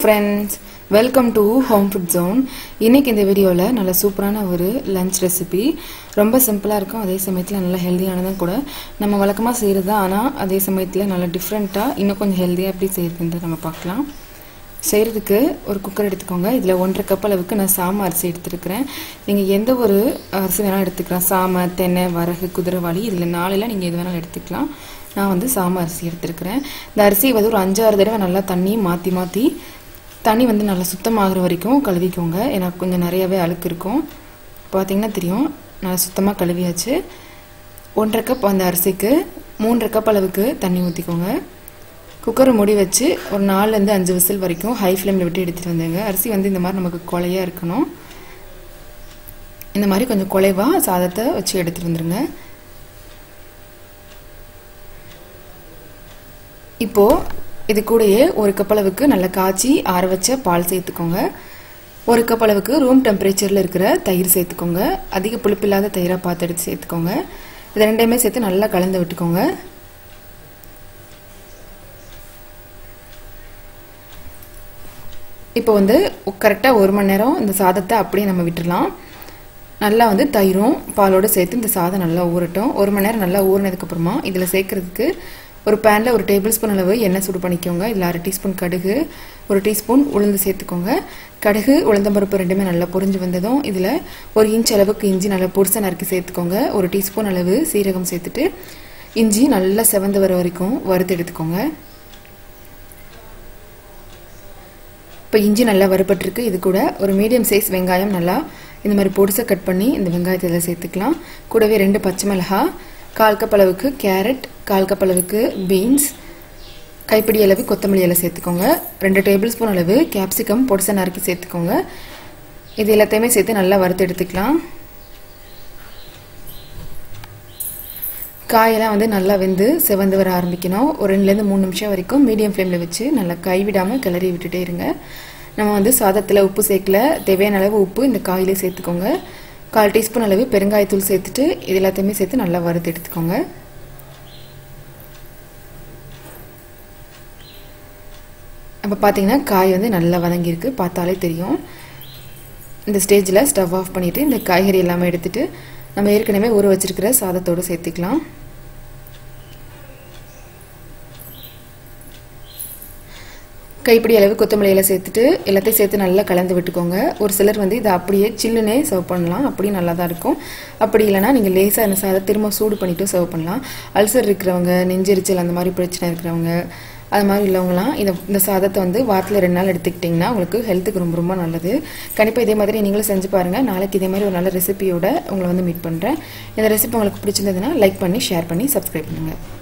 friends welcome to home food zone இன்னைக்கு இந்த வீடியோவில் நல்ல சூப்பரான ஒரு லஞ்ச் ரெசிபி ரொம்ப சிம்பிளாக இருக்கும் அதே சமயத்தில் நல்லா ஹெல்த்தியானதும் கூட நம்ம வழக்கமாக செய்கிறது தான் ஆனால் அதே சமயத்தில் நல்லா டிஃப்ரெண்ட்டாக இன்னும் கொஞ்சம் ஹெல்த்தியாக எப்படி செய்யறதுன்றது நம்ம பார்க்கலாம் செய்கிறதுக்கு ஒரு குக்கர் எடுத்துக்கோங்க இதில் ஒன்றரை கப் அளவுக்கு நான் சாம அரிசி எடுத்துருக்கிறேன் நீங்கள் எந்த ஒரு அரிசி வேணாலும் எடுத்துக்கலாம் சாம தென்னை வரகு குதிரைவாளி இதில் நாளையில் நீங்கள் எது வேணாலும் எடுத்துக்கலாம் நான் வந்து சாம அரிசி எடுத்துருக்கிறேன் இந்த அரிசியை வந்து ஒரு அஞ்சாறு தடவை நல்லா தண்ணி மாற்றி மாற்றி தண்ணி வந்து நல்லா சுத்தமாகிற வரைக்கும் கழுவிக்கோங்க ஏன்னா கொஞ்சம் நிறையவே அழுக்கு இருக்கும் பார்த்தீங்கன்னா தெரியும் நல்லா சுத்தமாக கழுவியாச்சு ஒன்றரை கப் அந்த அரிசிக்கு மூன்றரை கப் அளவுக்கு தண்ணி ஊற்றிக்கோங்க குக்கரை மூடி வச்சு ஒரு நாலுலேருந்து அஞ்சு விசில் வரைக்கும் ஹை ஃப்ளேமில் விட்டு எடுத்துகிட்டு வந்தேங்க அரிசி வந்து இந்த மாதிரி நமக்கு கொலையாக இருக்கணும் இந்த மாதிரி கொஞ்சம் குலைவாக சாதத்தை வச்சு எடுத்துகிட்டு வந்துடுங்க இப்போது இது கூடயே ஒரு கப் அளவுக்கு நல்லா காய்ச்சி ஆற வச்ச பால் சேர்த்துக்கோங்க ஒரு கப் அளவுக்கு ரூம் டெம்பரேச்சரில் இருக்கிற தயிர் சேர்த்துக்கோங்க அதிக புளிப்பில்லாத தயிராக பார்த்து எடுத்து சேர்த்துக்கோங்க இது ரெண்டையுமே சேர்த்து நல்லா கலந்து விட்டுக்கோங்க இப்போ வந்து கரெக்டாக ஒரு மணி நேரம் இந்த சாதத்தை அப்படியே நம்ம விட்டுடலாம் நல்லா வந்து தயிரும் பாலோடு சேர்த்து இந்த சாதம் நல்லா ஊறட்டும் ஒரு மணி நேரம் நல்லா ஊறினதுக்கப்புறமா இதில் சேர்க்குறதுக்கு ஒரு பேனில் ஒரு டேபிள் ஸ்பூன் அளவு எண்ணெய் சூடு பண்ணிக்கோங்க இதில் அரை டீஸ்பூன் கடுகு ஒரு டீஸ்பூன் உளுந்து சேர்த்துக்கோங்க கடுகு உளுந்தம்பருப்பு ரெண்டுமே நல்லா பொரிஞ்சு வந்ததும் இதில் ஒரு இன்ச் அளவுக்கு இஞ்சி நல்லா பொடிசை நறுக்கி சேர்த்துக்கோங்க ஒரு டீஸ்பூன் அளவு சீரகம் சேர்த்துட்டு இஞ்சி நல்லா செவந்து வர வரைக்கும் வறுத்து எடுத்துக்கோங்க இப்போ இஞ்சி நல்லா வறுபட்டிருக்கு இது கூட ஒரு மீடியம் சைஸ் வெங்காயம் நல்லா இந்த மாதிரி பொடிசை கட் பண்ணி இந்த வெங்காயத்தை இதில் சேர்த்துக்கலாம் கூடவே ரெண்டு பச்சை மிளகா கால் கப் அளவுக்கு கேரட் கால் கப் அளவுக்கு பீன்ஸ் கைப்பிடி அளவு கொத்தமல்லி இலை சேர்த்துக்கோங்க ரெண்டு டேபிள் ஸ்பூன் அளவு கேப்சிகம் பொடிசை நறுக்கி சேர்த்துக்கோங்க இது எல்லாத்தையுமே சேர்த்து நல்லா வறுத்து எடுத்துக்கலாம் காயெல்லாம் வந்து நல்லா வெந்து செவந்து வர ஆரம்பிக்கணும் ஒரு ரெண்டுலேருந்து மூணு நிமிஷம் வரைக்கும் மீடியம் ஃப்ளேமில் வச்சு நல்லா கைவிடாமல் கிளறி விட்டுட்டே இருங்க நம்ம வந்து சாதத்தில் உப்பு சேர்க்கல தேவையான அளவு உப்பு இந்த காயிலே சேர்த்துக்கோங்க கால் டீஸ்பூன் அளவு பெருங்காயத்தூள் சேர்த்துட்டு இது எல்லாத்தையுமே சேர்த்து நல்லா வறுத்து எடுத்துக்கோங்க அப்போ பார்த்தீங்கன்னா காய் வந்து நல்லா வதங்கியிருக்கு பார்த்தாலே தெரியும் இந்த ஸ்டேஜில் ஸ்டவ் ஆஃப் பண்ணிவிட்டு இந்த காய்கறி எல்லாமே எடுத்துகிட்டு நம்ம ஏற்கனவே ஊற வச்சிருக்கிற சாதத்தோடு சேர்த்துக்கலாம் கைப்பிடி அளவு கொத்தமல்லி இலை சேர்த்துட்டு எல்லாத்தையும் சேர்த்து நல்லா கலந்து விட்டுக்கோங்க ஒரு சிலர் வந்து இதை அப்படியே சில்லுனே சர்வ் பண்ணலாம் அப்படியும் நல்லா தான் இருக்கும் அப்படி இல்லைனா நீங்கள் லேசாக அந்த சாதம் திரும்ப சூடு பண்ணிவிட்டு சர்வ் பண்ணலாம் அல்சர் இருக்கிறவங்க நெஞ்செரிச்சல் அந்த மாதிரி பிரச்சனை இருக்கிறவங்க அது மாதிரி உள்ளவங்களாம் இதை இந்த சாதத்தை வந்து வாரத்தில் ரெண்டு நாள் எடுத்துக்கிட்டிங்கன்னா உங்களுக்கு ஹெல்த்துக்கு ரொம்ப ரொம்ப நல்லது கண்டிப்பாக இதே மாதிரி நீங்களும் செஞ்சு பாருங்கள் நாளைக்கு இதே மாதிரி ஒரு நல்ல ரெசிபியோட உங்களை வந்து மீட் பண்ணுறேன் இந்த ரெசிபி உங்களுக்கு பிடிச்சிருந்ததுன்னா லைக் பண்ணி ஷேர் பண்ணி சப்ஸ்கிரைப் பண்ணுங்கள்